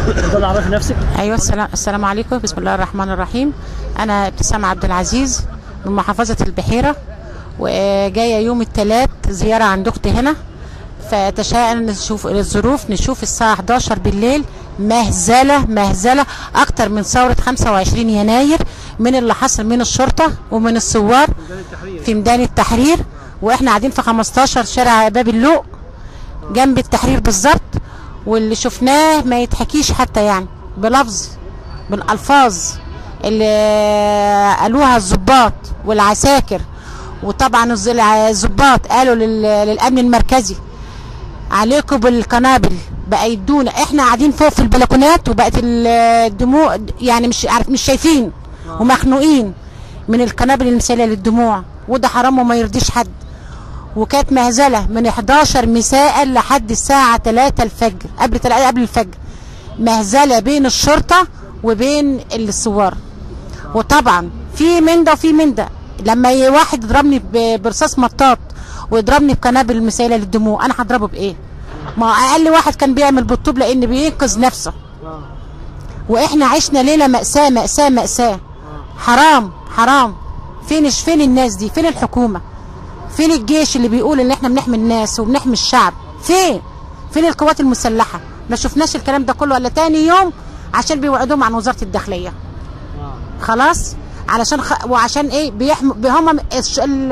اتفضل عرفي نفسك ايوه السلام السلام عليكم بسم الله الرحمن الرحيم انا ابتسام عبد العزيز من محافظه البحيره وجايه يوم الثلاث زياره عند اختي هنا فتشاء نشوف الظروف نشوف الساعه 11 بالليل مهزله مهزله اكتر من ثوره 25 يناير من اللي حصل من الشرطه ومن الثوار في ميدان التحرير واحنا قاعدين في 15 شارع باب اللوق جنب التحرير بالظبط واللي شفناه ما يتحكيش حتى يعني بلفظ بالالفاظ اللي قالوها الضباط والعساكر وطبعا الز- الضباط قالوا لل- للامن المركزي عليكم بالقنابل بقى يدونا احنا قاعدين فوق في البلكونات وبقت ال- الدموع يعني مش عارف مش شايفين ومخنوقين من القنابل المسيله للدموع وده حرام وما يرضيش حد وكانت مهزله من 11 مساء لحد الساعه 3 الفجر قبل تل- قبل الفجر مهزله بين الشرطه وبين الثوار وطبعا في من ده وفي من ده لما ي- واحد يضربني ب- برصاص مطاط ويضربني بقنابل مسيله للدموع انا هضربه بايه ما هو اقل واحد كان بيعمل بالطوب لان بينقذ نفسه واحنا عشنا ليله ماساه ماساه ماساه حرام حرام فين فين الناس دي فين الحكومه فين الجيش اللي بيقول ان احنا بنحمي الناس وبنحمي الشعب فين فين القوات المسلحه ما شفناش الكلام ده كله الا تاني يوم عشان بيوعدوهم عن وزاره الداخليه خلاص علشان خ... وعشان ايه بيحموا هم الش... ال...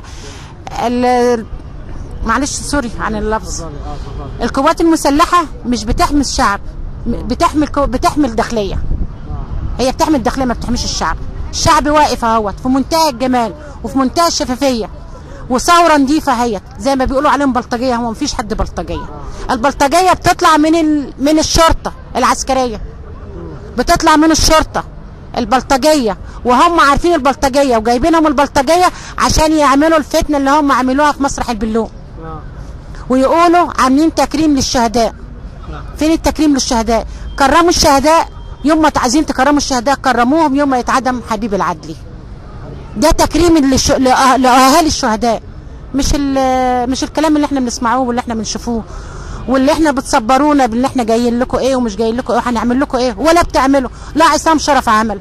ال... معلش سوري عن اللفظ القوات المسلحه مش بتحمي الشعب م- بتحمي الكو... بتحمي الداخليه هي بتحمي الداخليه ما بتحميش الشعب الشعب واقف اهوت في منتهى الجمال وفي منتهى الشفافيه وثوره نظيفه اهيت زي ما بيقولوا عليهم بلطجيه هو مفيش حد بلطجيه البلطجيه بتطلع من ال... من الشرطه العسكريه بتطلع من الشرطه البلطجيه وهم عارفين البلطجيه وجايبينهم البلطجيه عشان يعملوا الفتنه اللي هم عملوها في مسرح البلوم ويقولوا عاملين تكريم للشهداء فين التكريم للشهداء كرموا الشهداء يوم ما عايزين تكرموا الشهداء كرموهم يوم ما يتعدم حبيب العدلي ده تكريم للش... لأه- لاهالي الشهداء مش ال... مش الكلام اللي احنا بنسمعوه واللي احنا بنشوفوه واللي احنا بتصبرونا باللي احنا جايين لكم ايه ومش جايين لكم ايه وهنعمل لكم ايه ولا بتعملوا لا عصام شرف عمل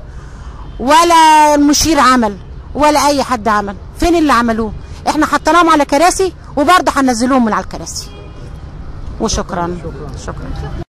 ولا المشير عمل ولا اي حد عمل فين اللي عملوه احنا حطيناهم على كراسي وبرضه هننزلوهم من على الكراسي وشكرا شكرا